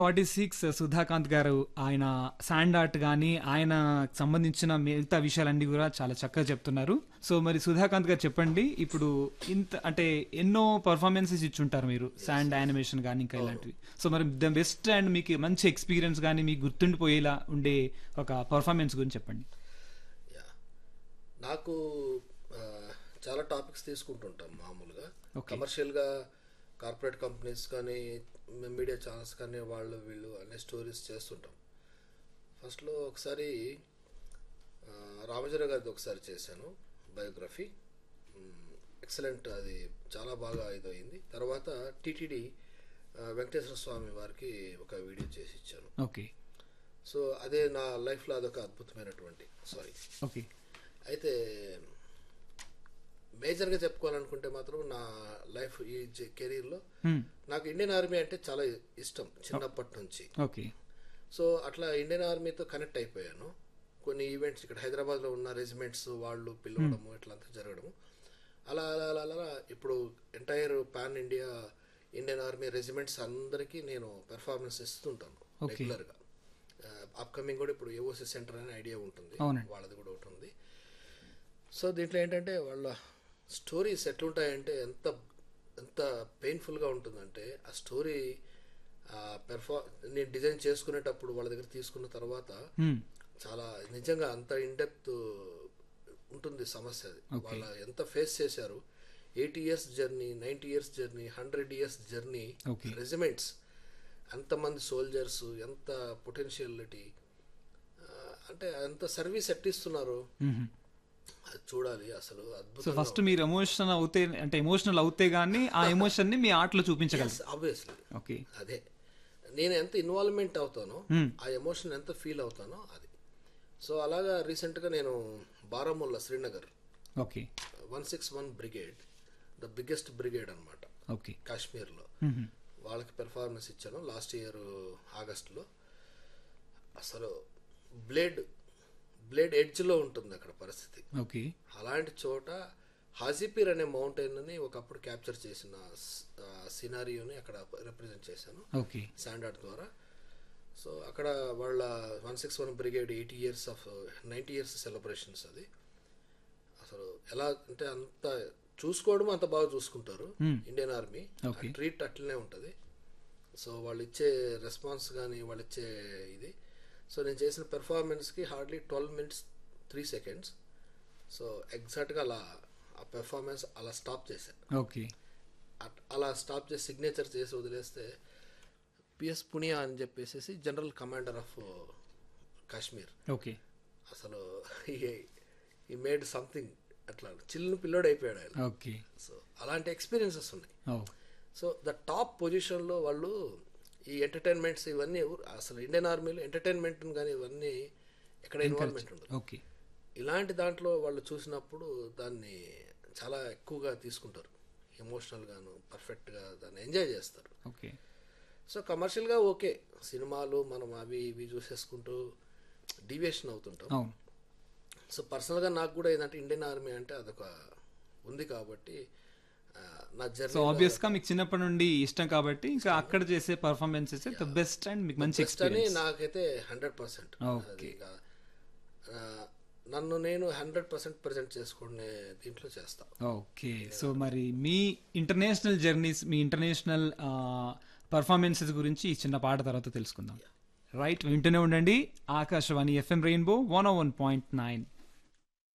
Forty six Sudhakant గారు ఆయన sand art కానీ ఆయన సంబంధించిన మిగతా విషయాలన్నీ కూడా చాలా చక్కగా చెప్తున్నారు సో మరి సుధాకాంత్ గారు చెప్పండి ఇప్పుడు ఇంత అంటే ఎన్నో పర్ఫార్మెన్సెస్ ఇచ్చుంటారు మీరు శాండ్ యానిమేషన్ కానీ ఇంకా ఇలాంటివి సో మరి ద బెస్ట్ అండ్ మీకు మంచి ఎక్స్పీరియన్స్ కానీ మీకు గుర్తుండిపోయేలా ఉండే ఒక పర్ఫార్మెన్స్ గురించి చెప్పండి యా నాకు ఆ, చాలా టాపిక్స్ తీసుకుంటుంటాం మామూలుగా Okay. కమర్షియల్గా కార్పొరేట్ కంపెనీస్ కానీ మీడియా ఛానల్స్ కానీ వాళ్ళు వీళ్ళు అనే స్టోరీస్ చేస్తుంటాం ఫస్ట్లో ఒకసారి ఆ, రామచంద్ర గారిది ఒకసారి చేశాను బయోగ్రఫీ ఎక్సలెంట్ అది చాలా బాగా ఇదయింది తర్వాత టీటీడీ వెంకటేశ్వర స్వామి వారికి ఒక వీడియో చేసి ఇచ్చాను ఓకే సో అదే నా లైఫ్లో అదొక అద్భుతమైనటువంటి సారీ ఓకే అయితే మేజర్గా చెప్పుకోవాలనుకుంటే మాత్రం నా లైఫ్ ఈ కెరీర్లో నాకు ఇండియన్ ఆర్మీ అంటే చాలా ఇష్టం చిన్నప్పటి నుంచి ఓకే సో అట్లా ఇండియన్ ఆర్మీతో కనెక్ట్ అయిపోయాను కొన్ని ఈవెంట్స్ ఇక్కడ హైదరాబాద్లో ఉన్న రెజిమెంట్స్ వాళ్ళు పిలవడము ఇట్లంతా జరగడము అలా అలా అలా అలా ఇప్పుడు entire pan India Indian army regiments అందరికీ నేను పెర్ఫార్మెన్స్ ఇస్తుంటాను Okay. రెగ్యులర్గా అప్కమింగ్ కూడా ఇప్పుడు ఏఓసి సెంటర్ అనే ఐడియా ఉంటుంది అవునండి. వాళ్ళది కూడా ఒకటి ఉంది సో దీంట్లో ఏంటంటే వాళ్ళ స్టోరీస్ ఎట్లుంటాయంటే ఎంత ఎంత పెయిన్ఫుల్గా ఉంటుందంటే ఆ స్టోరీ పెర్ఫా నేను డిజైన్ చేసుకునేటప్పుడు వాళ్ళ దగ్గర తీసుకున్న తర్వాత చాలా నిజంగా అంత ఇండెప్త్ ఉంటుంది సమస్య అది వాళ్ళ ఎంత ఫేస్ చేశారు eighty years journey ninety years journey hundred years journey Okay. Regiments ఎంతమంది సోల్జర్స్ ఎంత పొటెన్షియలిటీ అంటే అంత సర్వీస్ ఎట్టిస్తున్నారు అది చూడాలి అసలు సో అద్భుతం ఫస్ట్ మీరు ఎమోషనల్ అవుతే అంటే ఎమోషనల్ అవుతే గానీ ఆ ఎమోషన్ ని మీ ఆర్ట్లో చూపించగలరు ఆబ్వియస్లీ ఓకే అదే నేను ఎంత ఇన్వాల్వ్మెంట్ అవుతానో ఆ ఎమోషన్ ఎంత ఫీల్ అవుతానో అది సో అలాగా రీసెంట్గా నేను Baramulla Srinagar okay one six one brigade the biggest brigade అనమాట ఓకే కాశ్మీర్లో వాళ్ళకి పెర్ఫార్మెన్స్ ఇచ్చాను లాస్ట్ ఇయర్ ఆగస్టులో అసలు బ్లేడ్ బ్లేడ్ ఎడ్జ్లో ఉంటుంది అక్కడ పరిస్థితి ఓకే అలాంటి చోట హాజీపీర్ అనే మౌంటైన్ అని ఒకప్పుడు క్యాప్చర్ చేసిన సినారియోని అక్కడ రిప్రజెంట్ చేశాను ఓకే స్టాండర్డ్ ద్వారా సో అక్కడ వాళ్ళ one six one brigade eighty years of ninety years celebrations అది అసలు ఎలా అంటే అంత చూసుకోవడం అంత బాగా చూసుకుంటారు ఇండియన్ ఆర్మీ Okay. ట్రీట్ అట్లనే ఉంటుంది సో వాళ్ళు ఇచ్చే రెస్పాన్స్ కానీ వాళ్ళు ఇచ్చే ఇది సో నేను చేసిన పెర్ఫార్మెన్స్కి hardly twelve minutes three seconds so ఎగ్జాక్ట్గా అలా ఆ పెర్ఫార్మెన్స్ అలా స్టాప్ చేశాను ఓకే అట్- అలా స్టాప్ చేసి సిగ్నేచర్ చేసి వదిలేస్తే పిఎస్ పునియా అని చెప్పేసి general commander of Kashmir okay అసలు ఈ మేడ్ సంథింగ్ అట్లా చిల్లు పిల్లోడు అయిపోయాడు ఆయన ఓకే సో అలాంటి ఎక్స్పీరియన్సెస్ ఉన్నాయి ఓ సో ద టాప్ పొజిషన్లో వాళ్ళు ఈ ఎంటర్టైన్మెంట్స్ ఇవన్నీ ఎవరు- అసలు ఇండియన్ ఆర్మీలో ఎంటర్టైన్మెంట్ కానీ ఇవన్నీ ఎక్కడ ఇన్వాల్వ్మెంట్ ఉండదు ఓకే ఇలాంటి దాంట్లో వాళ్ళు చూసినప్పుడు దాన్ని చాలా ఎక్కువగా తీసుకుంటారు ఎమోషనల్గాను పర్ఫెక్ట్గా దాన్ని ఎంజాయ్ చేస్తారు ఓకే సో కమర్షియల్గా ఓకే సినిమాలు మనం అవి ఇవి చూసేసుకుంటూ డీవియేషన్ అవుతుంటాం అవును సో పర్సనల్గా నాకు కూడా ఏంటంటే ఇండియన్ ఆర్మీ అంటే అదొక ఉంది కాబట్టి ఆ, నా సో జర్నీ ఆబ్వియస్ గా మీకు చిన్నప్పటి నుండి ఇష్టం కాబట్టి ఇంకా అక్కడ చేసే పర్ఫార్మెన్సెస్ ద బెస్ట్ అండ్ మీకు మంచి అని ఎక్స్పీరియన్స్ నాకైతే హండ్రెడ్ పర్సెంట్ Okay. అది ఇక, ఆ, నన్ను నేను హండ్రెడ్ పర్సెంట్ ప్రజెంట్ చేసుకునే దీంట్లో చేస్తా ఓకే సో మరి మీ ఇంటర్నేషనల్ జర్నీస్ మీ ఇంటర్నేషనల్ పర్ఫార్మెన్సెస్ గురించి ఈ చిన్న పాట తర్వాత తెలుసుకుందాం రైట్ వింటూనే ఉండండి Akashvani FM rainbow one one point nine